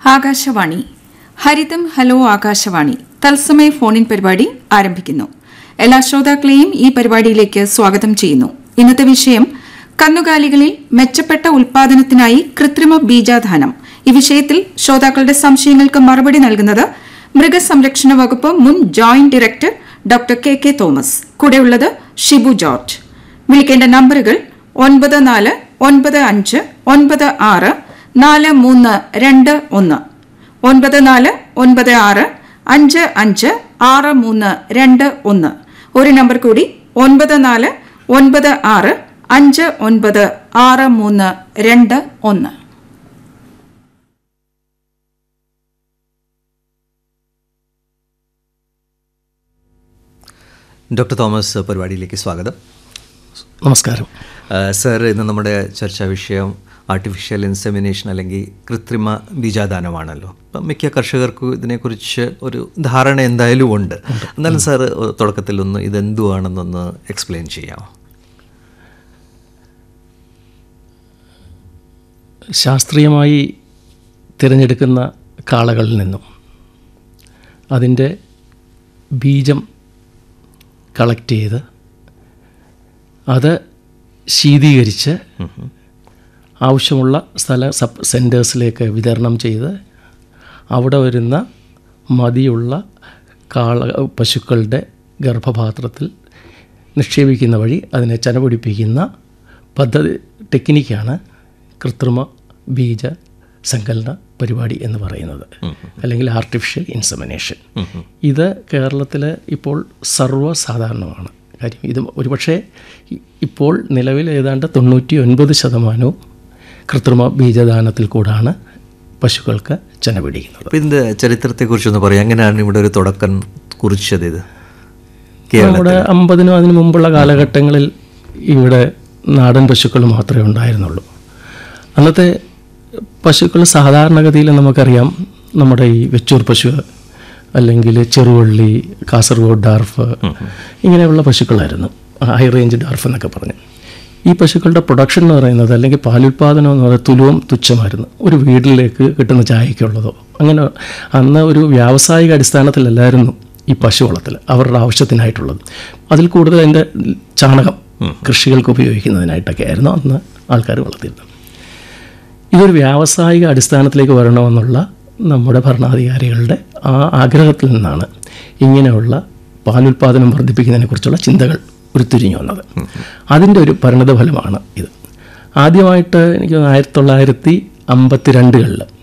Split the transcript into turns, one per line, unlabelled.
ആകാശവാണി ഹരിതം hello Akashvani തത്സമയ ഫോണിൻ പരിപാടി ആരംഭിക്കുന്നു എല്ലാ ശ്രോതാക്കളെയും ഈ പരിപാടിയിലേക്ക് സ്വാഗതം ചെയ്യുന്നു ഇന്നത്തെ വിഷയം കന്നുകാലികളിൽ മെച്ചപ്പെട്ട ഉൽപാദനത്തിനായി കൃത്രിമ ബീജാധാനം ഈ വിഷയത്തിൽ ശ്രോതാക്കളുടെ സംശയങ്ങൾക്ക് മറുപടി നൽകുന്നത് മൃഗസംരക്ഷണ വകുപ്പ് മുൻ joint director doctor K K Thomas കൂടെയുള്ളത് ഷിബു ജോർജ് വിളിക്കേണ്ട നമ്പറുകൾ ഒൻപത് നാല് ഒൻപത് അഞ്ച് ഒൻപത് ആറ് നാല് മൂന്ന് രണ്ട് ഒന്ന് ഒൻപത് നാല് ഒൻപത് ആറ് അഞ്ച് അഞ്ച് ആറ് മൂന്ന് രണ്ട് ഒന്ന് ഒരു നമ്പർ കൂടി ഒൻപത് നാല് ഒൻപത് ആറ് അഞ്ച് ഒൻപത് ആറ് മൂന്ന് രണ്ട് ഒന്ന്
ഡോക്ടർ തോമസ് പരിപാടിയിലേക്ക് സ്വാഗതം
നമസ്കാരം
ആ, സർ ഇന്ന് നമ്മുടെ ചർച്ചാ വിഷയം ആർട്ടിഫിഷ്യൽ ഇൻസെമിനേഷൻ അല്ലെങ്കിൽ കൃത്രിമ ബീജാദാനമാണല്ലോ അപ്പം മിക്ക കർഷകർക്കും ഇതിനെക്കുറിച്ച് ഒരു ധാരണ എന്തായാലും ഉണ്ട് എന്നാലും സാർ തുടക്കത്തിൽ ഒന്ന് ഇതെന്തുവാണെന്നൊന്ന് എക്സ്പ്ലെയിൻ ചെയ്യാമോ
ശാസ്ത്രീയമായി തിരഞ്ഞെടുക്കുന്ന കാളകളിൽ നിന്നും അതിൻ്റെ ബീജം കളക്ട് ചെയ്ത് അത് ശീതീകരിച്ച് ആവശ്യമുള്ള സ്ഥല സബ് സെൻറ്റേഴ്സിലേക്ക് വിതരണം ചെയ്ത് അവിടെ വരുന്ന മതിയുള്ള കാള പശുക്കളുടെ ഗർഭപാത്രത്തിൽ നിക്ഷേപിക്കുന്ന വഴി അതിനെ ചനപിടിപ്പിക്കുന്ന പദ്ധതി ടെക്നിക്കാണ് കൃത്രിമ ബീജ സങ്കലന പരിപാടി എന്ന് പറയുന്നത് അല്ലെങ്കിൽ ആർട്ടിഫിഷ്യൽ ഇൻസമിനേഷൻ ഇത് കേരളത്തിൽ ഇപ്പോൾ സർവ്വസാധാരണമാണ് കാര്യം ഇത് ഒരുപക്ഷെ ഇ- ഇപ്പോൾ നിലവിൽ ഏതാണ്ട് തൊണ്ണൂറ്റി ഒൻപത് ശതമാനവും കൃത്രിമ ബീജദാനത്തിൽ കൂടാണ് പശുക്കൾക്ക് ചെന പിടിക്കുന്നത്
അപ്പം ഇതിൻ്റെ ചരിത്രത്തെക്കുറിച്ചൊന്ന് പറയാം എങ്ങനെയാണ് ഇവിടെ ഒരു തുടക്കം കുറിച്ചത് ഇത്
നമ്മുടെ അമ്പതിനും അതിനു മുമ്പുള്ള കാലഘട്ടങ്ങളിൽ ഇവിടെ നാടൻ പശുക്കൾ മാത്രമേ ഉണ്ടായിരുന്നുള്ളൂ അന്നത്തെ പശുക്കൾ സാധാരണഗതിയിൽ നമുക്കറിയാം നമ്മുടെ ഈ വെച്ചൂർ പശു അല്ലെങ്കിൽ ചെറുവള്ളി കാസർഗോഡ് ഡാർഫ് ഇങ്ങനെയുള്ള പശുക്കളായിരുന്നു ഹൈ റേഞ്ച് ഡാർഫ് എന്നൊക്കെ പറഞ്ഞ് ഈ പശുക്കളുടെ പ്രൊഡക്ഷൻ എന്ന് പറയുന്നത് അല്ലെങ്കിൽ പാലുൽപാദനം എന്ന് പറയുന്നത് തുലവും തുച്ഛമായിരുന്നു ഒരു വീട്ടിലേക്ക് കിട്ടുന്ന ചായക്കുള്ളതോ അങ്ങനെ അന്ന് ഒരു വ്യാവസായിക അടിസ്ഥാനത്തിലല്ലായിരുന്നു ഈ പശു വളർത്തൽ അവരുടെ ആവശ്യത്തിനായിട്ടുള്ളത് അതിൽ കൂടുതൽ അതിൻ്റെ ചാണകം കൃഷികൾക്ക് ഉപയോഗിക്കുന്നതിനായിട്ടൊക്കെ ആയിരുന്നു അന്ന് ആൾക്കാർ വളർത്തിയിരുന്നത് ഇതൊരു വ്യാവസായിക അടിസ്ഥാനത്തിലേക്ക് വരണമെന്നുള്ള നമ്മുടെ ഭരണാധികാരികളുടെ ആ ആഗ്രഹത്തിൽ നിന്നാണ് ഇങ്ങനെയുള്ള പാലുൽപാദനം വർദ്ധിപ്പിക്കുന്നതിനെക്കുറിച്ചുള്ള ചിന്തകൾ ഉരുത്തിരിഞ്ഞു വന്നത് അതിൻ്റെ ഒരു പരിണത ഫലമാണ് ഇത് ആദ്യമായിട്ട് എനിക്ക് തോന്നുന്നു ആയിരത്തി തൊള്ളായിരത്തി അമ്പത്തി രണ്ടുകളിൽ